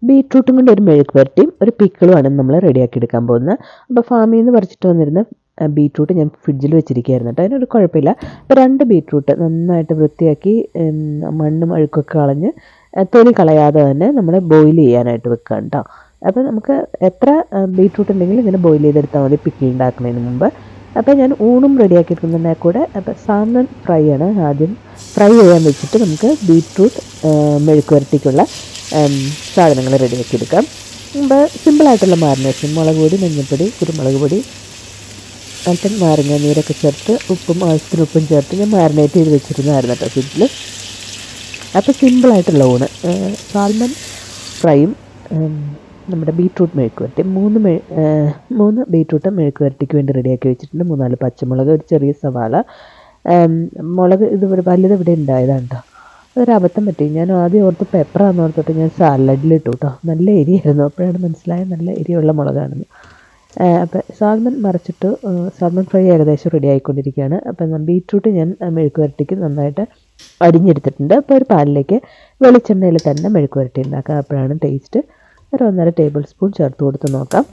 ബീട്രൂട്ടും കൊണ്ട് ഒരു മെഴുക്ക് പുരട്ടിയും ഒരു പിക്കിളുമാണ് നമ്മൾ റെഡിയാക്കി എടുക്കാൻ പോകുന്നത് അപ്പോൾ ഫാമിൽ നിന്ന് പറിച്ചിട്ട് വന്നിരുന്ന ആ, ബീട്രൂട്ട് ഞാൻ ഫ്രിഡ്ജിൽ വെച്ചിരിക്കുകയായിരുന്നു കേട്ടോ അതിനൊരു കുഴപ്പമില്ല അപ്പോൾ രണ്ട് ബീട്രൂട്ട് നന്നായിട്ട് വൃത്തിയാക്കി ഉം, മണ്ണും അഴുക്കൊക്കെ കളഞ്ഞ് ആ, തൊലി കളയാതെ തന്നെ നമ്മൾ ബോയിൽ ചെയ്യാനായിട്ട് വെക്കുക കേട്ടോ അപ്പോൾ നമുക്ക് എത്ര ആ, ബീട്രൂട്ട് ഉണ്ടെങ്കിലും ഇങ്ങനെ ബോയിൽ ചെയ്തെടുത്താൽ മതി പിക്കിൾ ഉണ്ടാക്കുന്നതിന് മുമ്പ് അപ്പോൾ ഞാൻ ഊണും റെഡിയാക്കി എടുക്കുന്നതിനെ കൂടെ അപ്പോൾ സാമൻ ഫ്രൈ ആണ് ആദ്യം ഫ്രൈ ചെയ്യാൻ വെച്ചിട്ട് നമുക്ക് ബീട്രൂട്ട് മെഴുക്ക് പുരട്ടിക്കുള്ള സാധനങ്ങൾ റെഡിയാക്കി എടുക്കാം മുമ്പ് സിമ്പിളായിട്ടുള്ള മാരിനേഷൻ മുളക് പൊടി മഞ്ഞൾപ്പൊടി കുരുമുളക് പൊടി അല്പം നാരങ്ങ നീരൊക്കെ ചേർത്ത് ഉപ്പും ആവശ്യത്തിന് ഉപ്പും ചേർത്ത് ഞാൻ മാരിനേറ്റ് ചെയ്ത് വെച്ചിരുന്നതായിരുന്നു കേട്ടോ ഫ്രിഡ്ജിൽ അപ്പോൾ സിമ്പിളായിട്ടുള്ള ഊണ് സാൽമൺ ഫ്രൈയും ഉം, നമ്മുടെ ബീട്രൂട്ട് മെഴുക്ക് വരട്ടി മൂന്ന് മെ ഏഹ്, മൂന്ന് ബീട്രൂട്ട് മെഴുക്ക് വരട്ടിക്ക് വേണ്ടി റെഡിയാക്കി വെച്ചിട്ടുണ്ട് മൂന്നാല് പച്ചമുളക് ഒരു ചെറിയ സവാള ഉം, മുളക് ഇത് ഇവിടെ വലുത് ഇവിടെ ഉണ്ടായതാണ് കേട്ടോ അതൊരു അബദ്ധം പറ്റി ഞാൻ ആദ്യം ഓർത്ത് പെപ്പറാന്ന് ഓർത്തിട്ട് ഞാൻ സാലഡിലിട്ടു കേട്ടോ നല്ല എരിയായിരുന്നു അപ്പോഴാണ് മനസ്സിലായത് നല്ല എരിയുള്ള മുളകാണെന്ന് അപ്പോൾ സാൽമൺ മറിച്ചിട്ട് സാൽമൺ ഫ്രൈ ഏകദേശം റെഡി ആയിക്കൊണ്ടിരിക്കുകയാണ് അപ്പം ഞാൻ ബീട്രൂട്ട് ഞാൻ ആ, മെഴുക്ക് വരട്ടിക്ക് നന്നായിട്ട് അരിഞ്ഞെടുത്തിട്ടുണ്ട് അപ്പോൾ ഒരു പാലിലേക്ക് വെളിച്ചെണ്ണയിൽ തന്നെ മെഴുക്ക് വരട്ടി ഉണ്ടാക്കാം അപ്പോഴാണ് ടേസ്റ്റ് ഒരു ഒന്നര ടേബിൾ സ്പൂൺ ചേർത്ത് കൊടുത്ത് നോക്കാം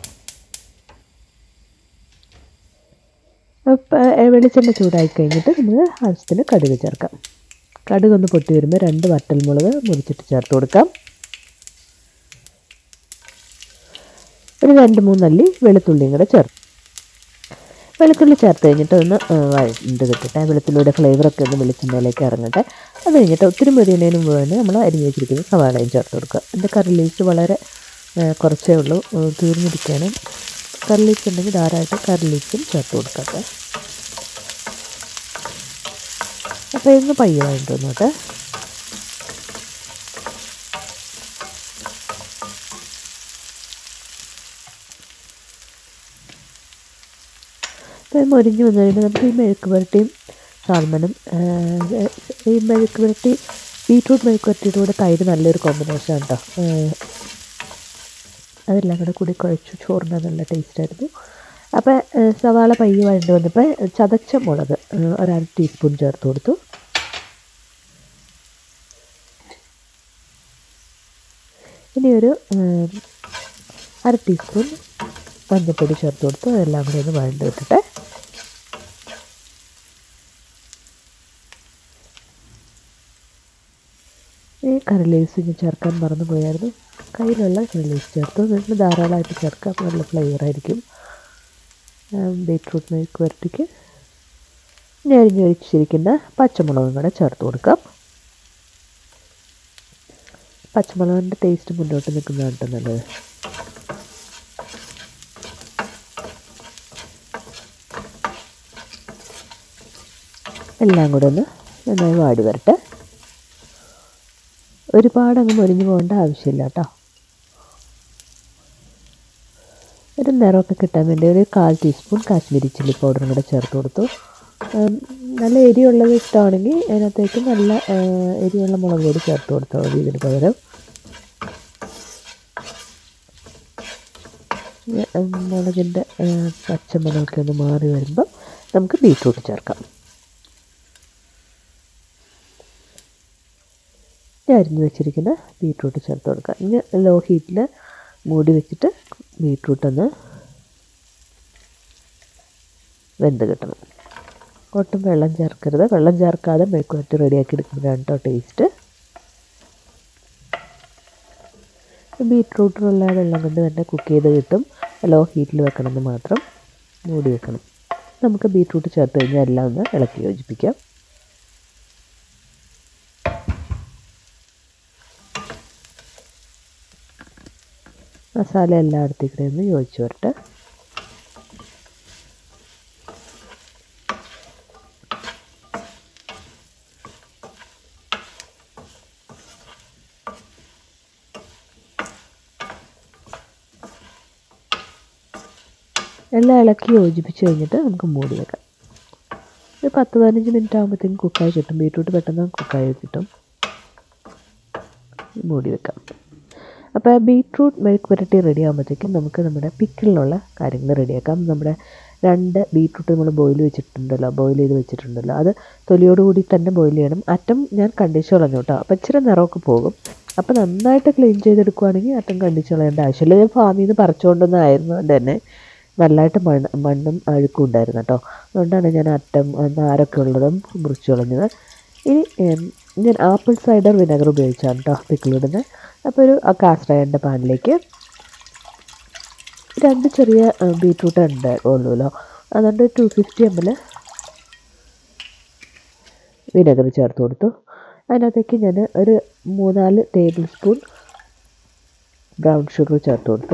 അപ്പോൾ വെളിച്ചെണ്ണ ചൂടായി കഴിഞ്ഞിട്ട് നമ്മൾ ആവശ്യത്തിന് കടുക് ചേർക്കാം കടുക് ഒന്ന് പൊട്ടി വരുമ്പോൾ രണ്ട് വറ്റൽമുളക് മുറിച്ചിട്ട് ചേർത്ത് കൊടുക്കാം ഒരു രണ്ട് മൂന്നല്ലി വെളുത്തുള്ളിയും കൂടെ ചേർത്ത് വെളുത്തുള്ളി ചേർത്ത് കഴിഞ്ഞിട്ട് ഒന്ന് ആ, വഴണ്ട് കിട്ടട്ടെ വെളുത്തുള്ളിയുടെ ഫ്ലേവറൊക്കെ ഒന്ന് വെളിച്ചെണ്ണയിലേക്ക് ഇറങ്ങട്ടെ അത് കഴിഞ്ഞിട്ട് ഒത്തിരി മുരിയുന്നതിന് മുമ്പ് തന്നെ നമ്മൾ അരിഞ്ഞ് വെച്ചിരിക്കുന്ന സവാളയും ചേർത്ത് കൊടുക്കുക എൻ്റെ കറി ലീസ്റ്റ് വളരെ ആ, കുറച്ചേ ഉള്ളൂ ആ, തീർന്നിരിക്കുകയാണ് കറി ലീസ്റ്റ് ഉണ്ടെങ്കിൽ ധാരാളമായിട്ട് കറി ലീസ്റ്റും ചേർത്ത് കൊടുക്കട്ടെ അപ്പോൾ ഇന്ന് പയ്യെ വഴണ്ട് വന്നോട്ടെ അപ്പോൾ മൊരിഞ്ഞ് വന്നു കഴിയുമ്പോൾ നമുക്ക് ഈ മെഴുക്ക് പുരട്ടിയും സാൽമണും ഈ മെഴുക്ക് പുരട്ടി ബീട്രൂട്ട് മെഴുക്ക് പുരട്ടിയുടെ കൂടെ തൈര് നല്ലൊരു കോമ്പിനേഷൻ കേട്ടോ അതെല്ലാം കൂടെ കൂടി കുഴച്ചു ചോറിന് നല്ല ടേസ്റ്റായിരുന്നു അപ്പോൾ സവാള പയ്യെ വഴണ്ട് വന്നപ്പോൾ ചതച്ച മുളക് ഏഹ്, ഒരു അര ടീസ്പൂൺ ചേർത്ത് കൊടുത്തു ഇനി ഒരു ഏഹ്, അര ടീസ്പൂൺ മഞ്ഞൾപ്പൊടി ചേർത്ത് കൊടുത്തു അതെല്ലാം കൂടി ഒന്ന് വഴണ്ട് വിട്ടിട്ട് ഈ കറി ലീവ്സ് ഞാൻ ചേർക്കാൻ മറന്നു പോയായിരുന്നു കയ്യിലുള്ള കറി ലീവ്സ് ചേർത്തു വീട്ടിൽ ധാരാളമായിട്ട് ചേർക്കാം നല്ല ഫ്ലേവർ ആയിരിക്കും ബീട്രൂട്ട് മെഴുക്ക് വരട്ടിക്ക് ഇനി അരിഞ്ഞ് വെച്ചിരിക്കുന്ന പച്ചമുളകും കൂടെ ചേർത്ത് കൊടുക്കാം പച്ചമുളകിൻ്റെ ടേസ്റ്റ് മുന്നോട്ട് നിൽക്കുന്നതാണ് കേട്ടോ നല്ലത് എല്ലാം കൂടെ ഒന്ന് നന്നായി വാടി വരട്ടെ ഒരുപാട് അങ്ങ് മൊരിഞ്ഞു പോകേണ്ട ആവശ്യമില്ല കേട്ടോ ഒരു നിറമൊക്കെ കിട്ടാൻ വേണ്ടി ഒരു കാൽ ടീസ്പൂൺ കാശ്മീരി ചില്ലി പൗഡറും കൂടെ ചേർത്ത് കൊടുത്തു ഉം, നല്ല എരിയുള്ളത് ഇഷ്ടമാണെങ്കിൽ അതിനകത്തേക്ക് നല്ല ആ, എരിയുള്ള മുളക് പൊടി ചേർത്ത് കൊടുത്താൽ മതി ഇതിന് പകരം ഇനി, ഉം, മുളകിൻ്റെ ആ, പച്ചമണമൊക്കെ ഒന്ന് മാറി വരുമ്പം നമുക്ക് ബീട്രൂട്ട് ചേർക്കാം ഇനി അരിഞ്ഞ് വെച്ചിരിക്കുന്ന ബീട്രൂട്ട് ചേർത്ത് കൊടുക്കുക ഇനി ലോ ഹീറ്റിൽ മൂടി വെച്ചിട്ട് ബീട്രൂട്ട് ഒന്ന് വെന്ത് കിട്ടണം ഒട്ടും വെള്ളം ചേർക്കരുത് വെള്ളം ചേർക്കാതെ മെഴുക്കുവരട്ടി റെഡിയാക്കി എടുക്കുമ്പോഴാണ് കേട്ടോ ടേസ്റ്റ് ബീട്രൂട്ടിനുള്ള വെള്ളം കൊണ്ട് തന്നെ കുക്ക് ചെയ്ത് കിട്ടും ലോ ഹീറ്റിൽ വെക്കണമെന്ന് മാത്രം മൂടി വെക്കണം നമുക്ക് ബീട്രൂട്ട് ചേർത്ത് കഴിഞ്ഞാൽ എല്ലാം ഒന്ന് ഇളക്കി യോജിപ്പിക്കാം മസാല എല്ലായിടത്തേക്കും കൂടെ ഒന്ന് യോജിച്ച് വരട്ടെ എല്ലാം ഇളക്കി യോജിപ്പിച്ച് കഴിഞ്ഞിട്ട് നമുക്ക് മൂടി വെക്കാം ഒരു പത്ത് പതിനഞ്ച് മിനിറ്റ് ആകുമ്പോഴത്തേക്കും കുക്കായി കിട്ടും ബീട്രൂട്ട് പെട്ടെന്ന് കുക്കായി കിട്ടും മൂടി വെക്കാം അപ്പോൾ ബീട്രൂട്ട് മെഴുക്ക് പുരട്ടി റെഡി ആകുമ്പോഴത്തേക്കും നമുക്ക് നമ്മുടെ പിക്കിളിനുള്ള കാര്യങ്ങൾ റെഡിയാക്കാം നമ്മുടെ രണ്ട് ബീട്രൂട്ട് നമ്മൾ ബോയിൽ വെച്ചിട്ടുണ്ടല്ലോ ബോയിൽ ചെയ്ത് വെച്ചിട്ടുണ്ടല്ലോ അത് തൊലിയോട് കൂടി തന്നെ ബോയിൽ ചെയ്യണം അറ്റം ഞാൻ കണ്ടിച്ച് കളഞ്ഞു കേട്ടോ അപ്പോൾ ഇച്ചിരി നിറമൊക്കെ പോകും അപ്പോൾ നന്നായിട്ട് ക്ലീൻ ചെയ്തെടുക്കുവാണെങ്കിൽ അറ്റം കണ്ടിച്ച് കളയേണ്ട ആവശ്യമില്ല ഞാൻ ഫാമിൽ നിന്ന് പറിച്ചുകൊണ്ടൊന്നായിരുന്നു കൊണ്ട് തന്നെ നല്ലതായിട്ട് മണ്ണ് മണ്ണും അഴുക്കും ഉണ്ടായിരുന്നു കേട്ടോ അതുകൊണ്ടാണ് ഞാൻ അറ്റം നാരൊക്കെ ഉള്ളതും മുറിച്ച് കളഞ്ഞത് ഇനി ഉം, ഞാൻ ആപ്പിൾ സൈഡർ വിനെഗർ ഉപയോഗിച്ചാണ് കേട്ടോ പിക്കിളിടുന്നത് അപ്പോൾ ഒരു കാസ്റ്റ് അയണിൻ്റെ പാനിലേക്ക് രണ്ട് ചെറിയ ബീറ്റ്റൂട്ട് ഉണ്ട് ഉള്ളൂല്ലോ അതുകൊണ്ട് two fifty M L vinegar ചേർത്ത് കൊടുത്തു അതിനകത്തേക്ക് ഞാൻ ഒരു മൂന്നാല് ടേബിൾ സ്പൂൺ ബ്രൗൺ ഷുഗർ ചേർത്ത് കൊടുത്തു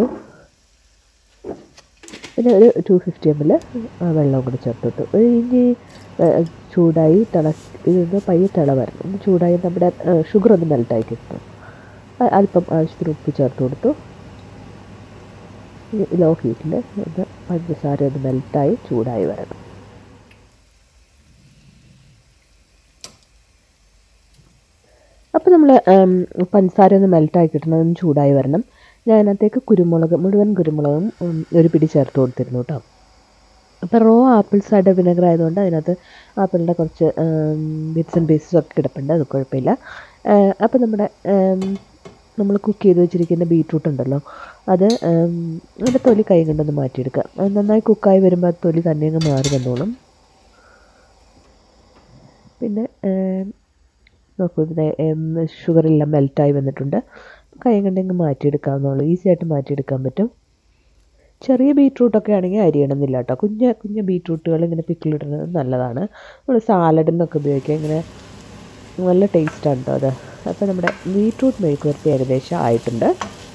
പിന്നെ ഒരു ടു ഫിഫ്റ്റി എം എൽ വെള്ളം കൂടി ചേർത്ത് കൊടുത്തു ഒരു ഇനി ആ, ചൂടായി തിള ഇതൊന്ന് പയ്യെ തിള വരണം ഒന്ന് ചൂടായി നമ്മുടെ ഷുഗർ ഒന്ന് മെൽറ്റായി കിട്ടും അ- അല്പം ആവശ്യത്തിന് ഉപ്പ് ചേർത്ത് കൊടുത്തു ലോ ഹീറ്റിൽ ഒന്ന് പഞ്ചസാര ഒന്ന് മെൽറ്റായി ചൂടായി വരണം അപ്പോൾ നമ്മൾ പഞ്ചസാര ഒന്ന് മെൽറ്റായി കിട്ടണം ഒന്ന് ചൂടായി വരണം ഞാൻ അതിനകത്തേക്ക് കുരുമുളക് മുഴുവൻ കുരുമുളകും ഉം, ഒരു പിടി ചേർത്ത് കൊടുത്തിരുന്നു കേട്ടോ അപ്പോൾ റോ ആപ്പിൾ സൈഡർ വിനെഗർ ആയതുകൊണ്ട് അതിനകത്ത് ആപ്പിളിൻ്റെ കുറച്ച് ബിറ്റ്സ് ആൻഡ് പീസസ് ഒക്കെ കിടപ്പുണ്ട് അത് കുഴപ്പമില്ല അപ്പോൾ നമ്മുടെ നമ്മൾ കുക്ക് ചെയ്ത് വെച്ചിരിക്കുന്ന ബീട്രൂട്ട് ഉണ്ടല്ലോ അത് ഉം, അതിൻ്റെ തൊലി കൈ കൊണ്ടൊന്ന് മാറ്റിയെടുക്കുക അത് നന്നായി കുക്കായി വരുമ്പോൾ ആ തൊലി തന്നെ അങ്ങ് മാറി വന്നോളും പിന്നെ ഏം, നോക്കൂ ഇതിനെ ഷുഗറെല്ലാം മെൽറ്റായി വന്നിട്ടുണ്ട് കൈ കൊണ്ടെങ്കിൽ മാറ്റിയെടുക്കാവുന്നുള്ളൂ ഈസി ആയിട്ട് മാറ്റിയെടുക്കാൻ പറ്റും ചെറിയ ബീട്രൂട്ടൊക്കെ ആണെങ്കിൽ അരിയണമെന്നില്ല കേട്ടോ കുഞ്ഞ കുഞ്ഞ ബീട്രൂട്ടുകൾ ഇങ്ങനെ പിക്കിളിടുന്നത് നല്ലതാണ് നമ്മൾ സാലഡിനൊക്കെ ഉപയോഗിക്കാം ഇങ്ങനെ നല്ല ടേസ്റ്റാണ് കേട്ടോ അത് അപ്പോൾ നമ്മുടെ ബീട്രൂട്ട് മെഴുക്കുവരട്ടി ഏകദേശം ആയിട്ടുണ്ട്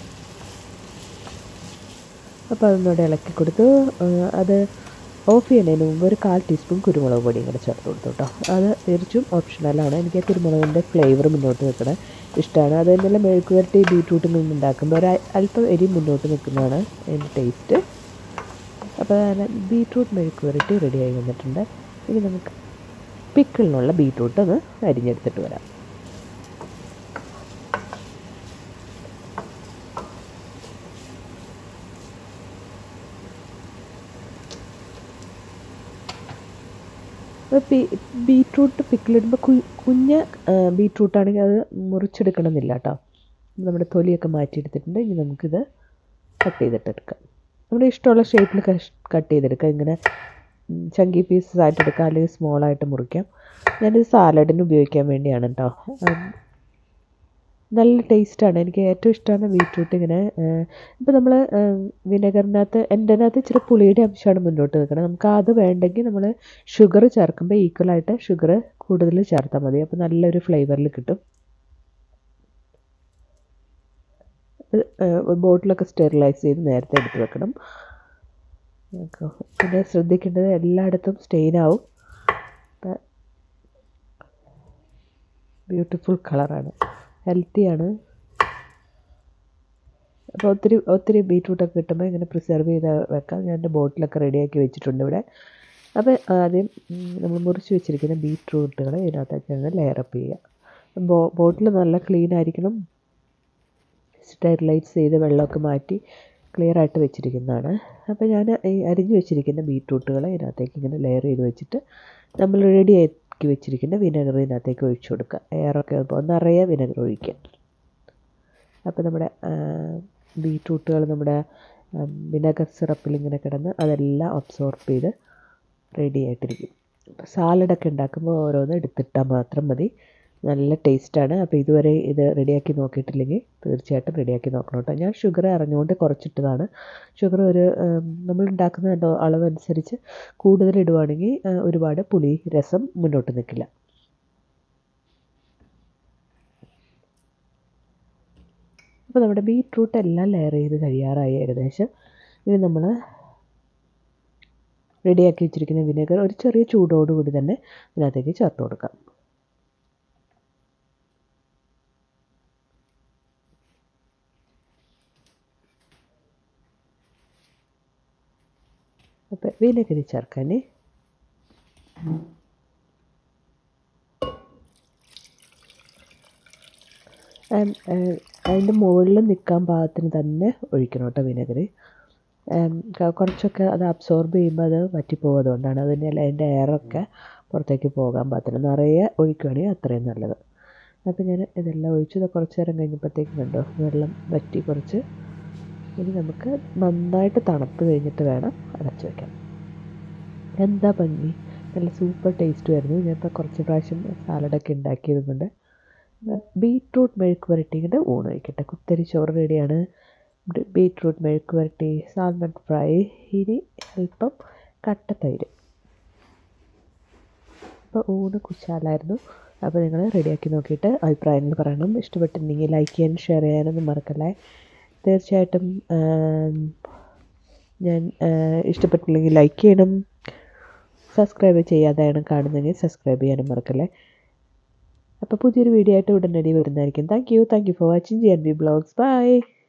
അപ്പോൾ അതൊന്നുകൂടെ ഇളക്കി കൊടുത്തു ആ, അത് ഓഫ് ചെയ്യുന്നതിന് മുമ്പ് ഒരു കാൽ ടീസ്പൂൺ കുരുമുളക് പൊടിയും കൂടെ ചേർത്ത് കൊടുത്തു കേട്ടോ അത് തീർച്ചും ഓപ്ഷണലാണ് എനിക്ക് ആ കുരുമുളകിൻ്റെ ഫ്ലേവർ മുന്നോട്ട് നിൽക്കണത് ഇഷ്ടമാണ് അത് തന്നെയല്ല മെഴുക്ക് വരട്ടി ബീട്രൂട്ടിൽ നിന്ന് ഉണ്ടാക്കുമ്പോൾ ഒരു അ- അല്പം എരി മുന്നോട്ട് നിൽക്കുന്നതാണ് അതിൻ്റെ ടേസ്റ്റ് അപ്പോൾ അങ്ങനെ ബീട്രൂട്ട് മെഴുക്ക് വരട്ടി റെഡിയായി വന്നിട്ടുണ്ട് ഇനി നമുക്ക് പിക്കിളിനുള്ള ബീട്രൂട്ട് ഒന്ന് അരിഞ്ഞെടുത്തിട്ട് വരാം അപ്പോൾ ബീ ബീട്രൂട്ട് പിക്കിളിടുമ്പോൾ കു കുഞ്ഞ ബീട്രൂട്ടാണെങ്കിൽ അത് മുറിച്ചെടുക്കണമെന്നില്ല കേട്ടോ നമ്മുടെ തൊലിയൊക്കെ മാറ്റിയെടുത്തിട്ടുണ്ട് ഇനി നമുക്കിത് കട്ട് ചെയ്തിട്ടെടുക്കാം നമ്മുടെ ഇഷ്ടമുള്ള ഷേപ്പിൽ കട്ട് ചെയ്തെടുക്കാം ഇങ്ങനെ ചങ്കി പീസസ് ആയിട്ട് എടുക്കാം അല്ലെങ്കിൽ സ്മോളായിട്ട് മുറിക്കാം ഞാനിത് സാലഡിന് ഉപയോഗിക്കാൻ വേണ്ടിയാണ് കേട്ടോ ഉം, നല്ല ടേസ്റ്റാണ് എനിക്ക് ഏറ്റവും ഇഷ്ടമാണ് ബീട്രൂട്ട് ഇങ്ങനെ ഇപ്പോൾ നമ്മൾ വിനെഗറിനകത്ത് എൻ്റെ അകത്ത് ഇച്ചിരി പുളിയുടെ അംശമാണ് മുന്നോട്ട് നിൽക്കുന്നത് നമുക്ക് അത് വേണ്ടെങ്കിൽ നമ്മൾ ഷുഗർ ചേർക്കുമ്പോൾ ഈക്വലായിട്ട് ഷുഗർ കൂടുതൽ ചേർത്താൽ മതി അപ്പോൾ നല്ലൊരു ഫ്ലേവറിൽ കിട്ടും ബോട്ടിലൊക്കെ സ്റ്റെറിലൈസ് ചെയ്ത് നേരത്തെ എടുത്ത് വെക്കണം ഓക്കെ. പിന്നെ ശ്രദ്ധിക്കേണ്ടത് എല്ലായിടത്തും സ്റ്റെയിൻ ആവും ബ്യൂട്ടിഫുൾ കളറാണ് ഹെൽത്തിയാണ് അപ്പോൾ ഒത്തിരി ഒത്തിരി ബീറ്റ്റൂട്ടൊക്കെ കിട്ടുമ്പോൾ ഇങ്ങനെ പ്രിസർവ് ചെയ്ത് വെക്കാം ഞാൻ എൻ്റെ ബോട്ടിലൊക്കെ റെഡിയാക്കി വെച്ചിട്ടുണ്ട് ഇവിടെ അപ്പോൾ ആദ്യം നമ്മൾ മുറിച്ച് വെച്ചിരിക്കുന്ന ബീറ്റ്റൂട്ടുകൾ ഇതിനകത്തേക്ക് അങ്ങ് ലെയറപ്പ് ചെയ്യുക ബോ ബോട്ടിൽ നല്ല ക്ലീൻ ആയിരിക്കണം സ്റ്റെറിലൈസ് ചെയ്ത് വെള്ളമൊക്കെ മാറ്റി ക്ലിയർ ആയിട്ട് വെച്ചിരിക്കുന്നതാണ് അപ്പോൾ ഞാൻ ഈ അരിഞ്ഞു വെച്ചിരിക്കുന്ന ബീറ്റ്റൂട്ടുകൾ ഇതിനകത്തേക്ക് ഇങ്ങനെ ലെയർ ചെയ്ത് വെച്ചിട്ട് നമ്മൾ റെഡി ആക്കി വെച്ചിരിക്കുന്ന വിനെഗർ ഇതിനകത്തേക്ക് ഒഴിച്ചു കൊടുക്കുക എയറൊക്കെ ഇപ്പോൾ നിറയെ വിനെഗർ ഒഴിക്കുക അപ്പോൾ നമ്മുടെ ബീറ്റ്റൂട്ടുകൾ നമ്മുടെ വിനെഗർ സിറപ്പിൽ ഇങ്ങനെ കിടന്ന് അതെല്ലാം അബ്സോർബ് ചെയ്ത് റെഡി ആയിട്ടിരിക്കും സാലഡൊക്കെ ഉണ്ടാക്കുമ്പോൾ ഓരോന്ന് എടുത്തിട്ടാൽ മാത്രം മതി നല്ല ടേസ്റ്റാണ് അപ്പോൾ ഇതുവരെ ഇത് റെഡിയാക്കി നോക്കിയിട്ടില്ലെങ്കിൽ തീർച്ചയായിട്ടും റെഡിയാക്കി നോക്കണം കേട്ടോ ഞാൻ ഷുഗർ അറിഞ്ഞുകൊണ്ട് കുറച്ചിട്ടതാണ് ഷുഗർ ഒരു ഉം, നമ്മൾ ഉണ്ടാക്കുന്ന എന്തോ അളവനുസരിച്ച് കൂടുതൽ ഇടുവാണെങ്കിൽ ആ, ഒരുപാട് പുളി രസം മുന്നോട്ട് നിൽക്കില്ല അപ്പോൾ നമ്മുടെ ബീട്രൂട്ട് എല്ലാം ലെയർ ചെയ്ത് കഴിയാറായി ഏകദേശം ഇനി നമ്മൾ റെഡിയാക്കി വെച്ചിരിക്കുന്ന വിനെഗർ ഒരു ചെറിയ ചൂടോടുകൂടി തന്നെ ഇതിനകത്തേക്ക് ചേർത്ത് കൊടുക്കാം അപ്പോൾ വിനെഗർ ചേർക്കാൻ അതിൻ്റെ മുകളിൽ നിൽക്കാൻ പാകത്തിന് തന്നെ ഒഴിക്കണം കേട്ടോ വിനെഗർ കുറച്ചൊക്കെ അത് അബ്സോർബ് ചെയ്യുമ്പോൾ അത് വറ്റിപ്പോകും അതുകൊണ്ടാണ് അതിൻ്റെ അതിൻ്റെ എയറൊക്കെ പുറത്തേക്ക് പോകാൻ പാകത്തിന് നിറയെ ഒഴിക്കുകയാണെങ്കിൽ അത്രയും നല്ലത് അപ്പോൾ ഞാൻ ഇതെല്ലാം ഒഴിച്ചു ഇത് കുറച്ച് നേരം കഴിഞ്ഞപ്പോഴത്തേക്കും കണ്ടോ വെള്ളം വറ്റി കുറച്ച് ഇനി നമുക്ക് നന്നായിട്ട് തണുപ്പ് കഴിഞ്ഞിട്ട് വേണം അടച്ചു വയ്ക്കാൻ എന്താ ഭംഗി നല്ല സൂപ്പർ ടേസ്റ്റ് ആയിരുന്നു ഞാനിപ്പോൾ കുറച്ച് പ്രാവശ്യം സാലഡൊക്കെ ഉണ്ടാക്കിയതുകൊണ്ട് ബീട്രൂട്ട് മെഴുക്ക് വരട്ടിയുടെ ഊണ് കഴിക്കട്ടെ കുത്തരി ചോറ് റെഡിയാണ് ബീട്രൂട്ട് മെഴുക്ക് വരട്ടി സാൽമൺ ഫ്രൈ ഇനി അല്പം കട്ടത്തൈര് അപ്പോൾ ഊണ് കുശാലായിരുന്നു അപ്പോൾ നിങ്ങൾ റെഡിയാക്കി നോക്കിയിട്ട് അഭിപ്രായങ്ങൾ പറയണം ഇഷ്ടപ്പെട്ടിട്ടുണ്ടെങ്കിൽ ലൈക്ക് ചെയ്യാനും ഷെയർ ചെയ്യാനൊന്നും മറക്കല്ലേ തീർച്ചയായിട്ടും ഞാൻ ഇഷ്ടപ്പെട്ടില്ലെങ്കിൽ ലൈക്ക് ചെയ്യണം സബ്സ്ക്രൈബ് ചെയ്യാതെയാണ് കാണുന്നതെങ്കിൽ സബ്സ്ക്രൈബ് ചെയ്യാനും മറക്കല്ലേ അപ്പോൾ പുതിയൊരു വീഡിയോ ആയിട്ട് ഉടനടി വരുന്നതായിരിക്കും thank you thank you for watching G N B blogs by